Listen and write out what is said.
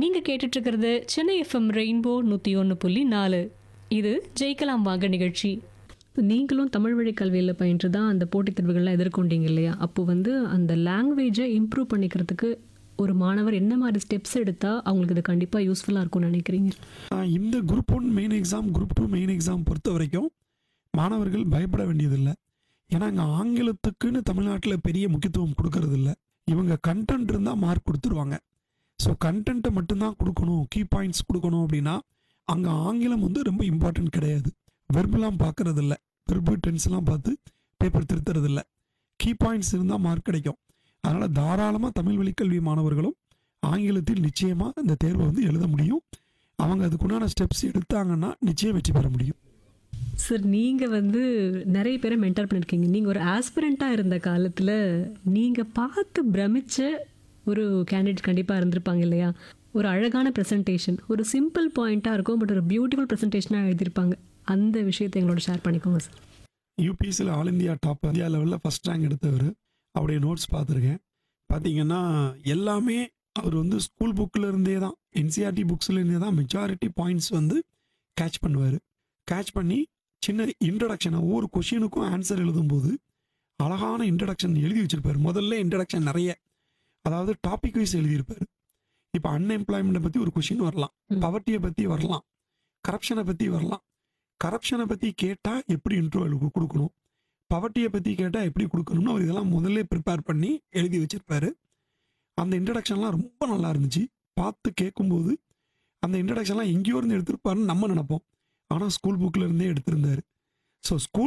நீங்க கேட்டுட்டு இருக்கிறது சென்னை எஃப்எம் ரெயின்போ நூத்தி ஒன்று புள்ளி நாலு இது ஜெயிக்கலாம் வாங்க நிகழ்ச்சி நீங்களும் தமிழ் வழி கல்வியில் பயின்று தான் அந்த போட்டித் தேர்வுகள்லாம் எதிர்கொண்டீங்க இல்லையா அப்போ வந்து அந்த லாங்குவேஜை இம்ப்ரூவ் பண்ணிக்கிறதுக்கு ஒரு மாணவர் என்ன மாதிரி ஸ்டெப்ஸ் எடுத்தால் அவங்களுக்கு இது கண்டிப்பாக யூஸ்ஃபுல்லாக இருக்கும்னு நினைக்கிறீங்க ஆஹ் இந்த group one main exam group two main exam பொறுத்த வரைக்கும் மாணவர்கள் பயப்பட வேண்டியதில்லை ஏன்னா இங்கே ஆங்கிலத்துக்குன்னு தமிழ்நாட்டில் பெரிய முக்கியத்துவம் கொடுக்கறது இல்ல இவங்க கண்டென்ட் இருந்தால் மார்க் கொடுத்துருவாங்க ஸோ கண்டென்ட்டை மட்டும்தான் கொடுக்கணும் கீ பாயிண்ட்ஸ் கொடுக்கணும் அப்படின்னா அங்கே ஆங்கிலம் வந்து ரொம்ப இம்பார்ட்டன்ட் கிடையாது வெர்பெலாம் பார்க்கறது இல்ல வெர்பு டென்ஸ்லாம் பார்த்து பேப்பர் திருத்துறது இல்ல கீ பாயிண்ட்ஸ் இருந்தால் மார்க் கிடைக்கும் அதனால் தாராளமாக தமிழ் வழிக்கல்வி மாணவர்களும் ஆங்கிலத்தில் நிச்சயமாக இந்த தேர்வை வந்து எழுத முடியும் அவங்க அதுக்குண்டான ஸ்டெப்ஸ் எடுத்தாங்கன்னா நிச்சயம் வெற்றி பெற முடியும் சார் நீங்கள் வந்து நிறைய பேரை மென்டர் பண்ணியிருக்கீங்க நீங்கள் ஒரு ஆஸ்பிரண்ட்டாக இருந்த காலத்தில் நீங்கள் பார்த்து பிரமிச்ச ஒரு கேண்டிடேட் கண்டிப்பாக இருந்திருப்பாங்க இல்லையா ஒரு அழகான ப்ரெசன்டேஷன் ஒரு சிம்பிள் பாயிண்ட்டாக இருக்கும் பட் ஒரு பியூட்டிஃபுல் ப்ரெசன்டேஷனாக எழுதியிருப்பாங்க அந்த விஷயத்தை எங்களோட ஷேர் பண்ணிக்கோங்க சார் யூபிஎஸ்சியில் ஆல் இந்தியா டாப் இந்தியா லெவலில் ஃபஸ்ட் ரேங்க் எடுத்தவர் அவருடைய நோட்ஸ் பார்த்துருக்கேன் பார்த்தீங்கன்னா எல்லாமே அவர் வந்து ஸ்கூல் புக்கில் இருந்தே தான் என்சிஆர்டி புக்ஸ்ல இருந்தே தான் மெஜாரிட்டி பாயிண்ட்ஸ் வந்து கேட்ச் பண்ணுவார் கேட்ச் பண்ணி சின்ன இன்ட்ரடக்ஷன் ஒவ்வொரு கொஷினுக்கும் ஆன்சர் எழுதும்போது அழகான இன்ட்ரடக்ஷன் எழுதி வச்சிருப்பார் முதல்ல இன்ட்ரடக்ஷன் நிறைய அதாவது டாபிக் வைஸ் எழுதியிருப்பார் இப்போ அன்எம்ப்ளாய்மெண்ட்டை பற்றி ஒரு கொஷின் வரலாம் ம். பவர்ட்டியை பற்றி வரலாம் கரப்ஷனை பற்றி வரலாம் கரப்ஷனை பற்றி கேட்டால் எப்படி இன்ட்ரோ கொடுக்கணும் பவர்ட்டியை பற்றி கேட்டால் எப்படி கொடுக்கணும்னு அவர் இதெல்லாம் முதல்ல ப்ரிப்பேர் பண்ணி எழுதி வச்சிருப்பாரு அந்த இன்ட்ரடக்ஷன்லாம் ரொம்ப நல்லா இருந்துச்சு பார்த்து கேட்கும்போது அந்த இன்ட்ரடக்ஷன்லாம் எங்கேயோ இருந்து எடுத்திருப்பாருன்னு நம்ம நினைப்போம் ஆனால் ஸ்கூல் புக்கில் இருந்தே எடுத்திருந்தாரு ஸோ ஸ்கூல்